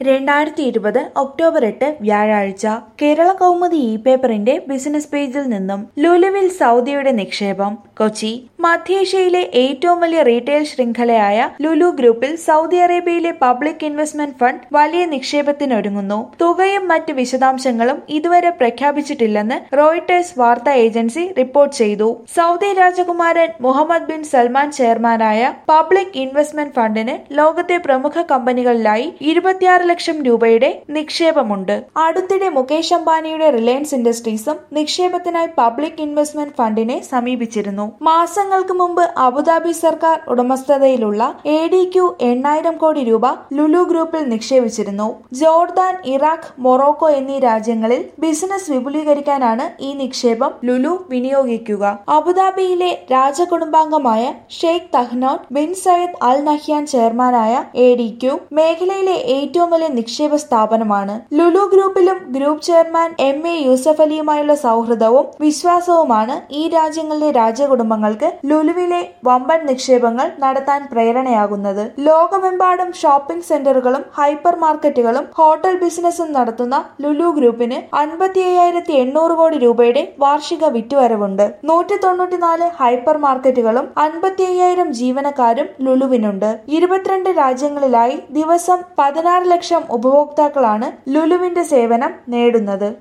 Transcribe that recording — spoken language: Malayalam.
രണ്ടായിരത്തി ഇരുപത് ഒക്ടോബർ എട്ട് വ്യാഴാഴ്ച കേരള കൗമുദി ഇ പേപ്പറിന്റെ ബിസിനസ് പേജിൽ നിന്നും ലുലുവിൽ സൗദിയുടെ നിക്ഷേപം കൊച്ചി മധ്യേഷ്യയിലെ ഏറ്റവും വലിയ റീറ്റെയിൽ ശൃംഖലയായ ലുലു ഗ്രൂപ്പിൽ സൗദി അറേബ്യയിലെ പബ്ലിക് ഇൻവെസ്റ്റ്മെന്റ് ഫണ്ട് വലിയ നിക്ഷേപത്തിനൊരുങ്ങുന്നു തുകയും മറ്റ് വിശദാംശങ്ങളും ഇതുവരെ പ്രഖ്യാപിച്ചിട്ടില്ലെന്ന് റോയിട്ടേഴ്സ് വാർത്താ ഏജൻസി റിപ്പോർട്ട് ചെയ്തു സൗദി രാജകുമാരൻ മുഹമ്മദ് ബിൻ സൽമാൻ ചെയർമാനായ പബ്ലിക് ഇൻവെസ്റ്റ്മെന്റ് ഫണ്ടിന് ലോകത്തെ പ്രമുഖ കമ്പനികളിലായി ഇരുപത്തിയാറ് ലക്ഷം രൂപയുടെ നിക്ഷേപമുണ്ട് അടുത്തിടെ മുകേഷ് അംബാനിയുടെ റിലയൻസ് ഇൻഡസ്ട്രീസും നിക്ഷേപത്തിനായി പബ്ലിക് ഇൻവെസ്റ്റ്മെന്റ് ഫണ്ടിനെ സമീപിച്ചിരുന്നു മാസങ്ങൾക്ക് മുമ്പ് അബുദാബി സർക്കാർ ഉടമസ്ഥതയിലുള്ള എ ഡി ക്യു എണ്ണായിരം കോടി രൂപ ലുലു ഗ്രൂപ്പിൽ നിക്ഷേപിച്ചിരുന്നു ജോർദാൻ ഇറാഖ് മൊറോക്കോ എന്നീ രാജ്യങ്ങളിൽ ബിസിനസ് വിപുലീകരിക്കാനാണ് ഈ നിക്ഷേപം ലുലു വിനിയോഗിക്കുക അബുദാബിയിലെ രാജകുടുംബാംഗമായ Sheikh Tahnoun bin Zayed Al Nahyan ചെയർമാനായ എ ഡി ക്യു മേഖലയിലെ ഏറ്റവും വലിയ നിക്ഷേപ സ്ഥാപനമാണ് ലുലു ഗ്രൂപ്പിലും group chairman M A Yusuff അലിയുമായുള്ള സൗഹൃദവും വിശ്വാസവുമാണ് ഈ രാജ്യങ്ങളിലെ രാജകുടുംബങ്ങൾക്ക് ലുലുവിലെ വമ്പൻ നിക്ഷേപങ്ങൾ നടത്താൻ പ്രേരണയാകുന്നത് ലോകമെമ്പാടും ഷോപ്പിംഗ് സെന്ററുകളും ഹൈപ്പർ മാർക്കറ്റുകളും ഹോട്ടൽ ബിസിനസ്സും നടത്തുന്ന ലുലു ഗ്രൂപ്പിന് അൻപത്തി അയ്യായിരത്തി എണ്ണൂറ് കോടി രൂപയുടെ വാർഷിക വിറ്റുവരവുണ്ട് നൂറ്റി തൊണ്ണൂറ്റിനാല് ഹൈപ്പർ മാർക്കറ്റുകളും അൻപത്തി അയ്യായിരം ജീവനക്കാരും ലുലുവിനുണ്ട് ഇരുപത്തിരണ്ട് രാജ്യങ്ങളിലായി ദിവസം പതിനാറ് ലക്ഷം ഉപഭോക്താക്കളാണ് ലുലുവിന്റെ സേവനം നേടുന്നത്